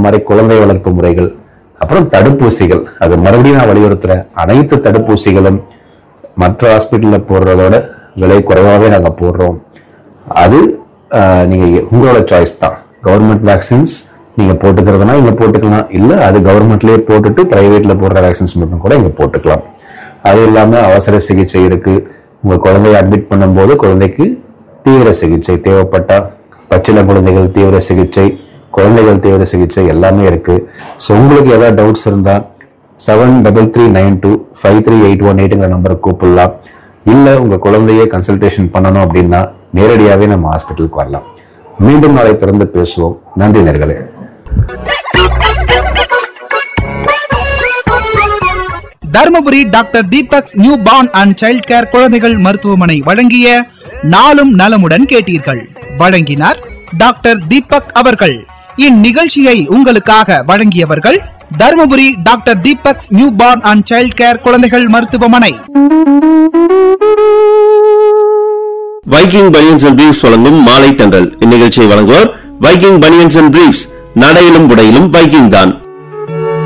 மாதிரி குழந்தை வளர்ப்பு முறைகள் அப்புறம் தடுப்பூசிகள் அது மறுபடியும் நான் வலியுறுத்துறேன் அனைத்து தடுப்பூசிகளும் மற்ற ஹாஸ்பிட்டல்ல போடுறதோட விலை குறைவாகவே நாங்க போடுறோம் அது ஆஹ், நீங்க உங்களோட சாய்ஸ் தான் கவர்மெண்ட் வேக்சின்ஸ் நீங்க போட்டுக்கிறதுனா இங்க போட்டுக்கலாம் இல்ல அது கவர்மெண்ட்லயே போட்டுட்டு பிரைவேட்ல போடுற வேக்சின்ஸ் மட்டும் கூட இங்க போட்டுக்கலாம் அது இல்லாம அவசர சிகிச்சை இருக்கு உங்க குழந்தைய அட்மிட் பண்ணும்போது குழந்தைக்கு தீவிர சிகிச்சை தேவைப்பட்டா பச்சிள குழந்தைகள் தீவிர சிகிச்சை குழந்தைகள் தீவிர சிகிச்சை எல்லாமே இருக்கு ஸோ உங்களுக்கு ஏதாவது டவுட்ஸ் இருந்தா seven double three nine two five three eight one எயிட்டுங்கிற நம்பரை கூப்பிடலாம் இல்ல உங்க குழந்தைய கன்சல்டேஷன் பண்ணணும் அப்படின்னா நேரடியாவே நம்ம ஹாஸ்பிட்டலுக்கு வரலாம் மீண்டும் நாளை திறந்து பேசுவோம் நன்றி நேர்களே Dharmapuri doctor Deepak's new born and child care குழந்தைகள் மருத்துவமனை வழங்கிய நாளும் நலமுடன் கேட்டீர்கள் வழங்கினார் டாக்டர் தீபக் அவர்கள் இந்நிகழ்ச்சியை உங்களுக்காக வழங்கியவர்கள் Dharmapuri doctor Deepak's new born and child care குழந்தைகள் மருத்துவமனை வைக்கிங் பனியன்ஸ் அண்ட் பிரீஃப்ஸ் வழங்கும் மாலை தென்றல் இந்நிகழ்ச்சியை வழங்குவோர் வைக்கிங் பனியன்ஸ் அண்ட் பிரீஃப்ஸ் நடையிலும் உடையிலும் வைக்கிங் தான்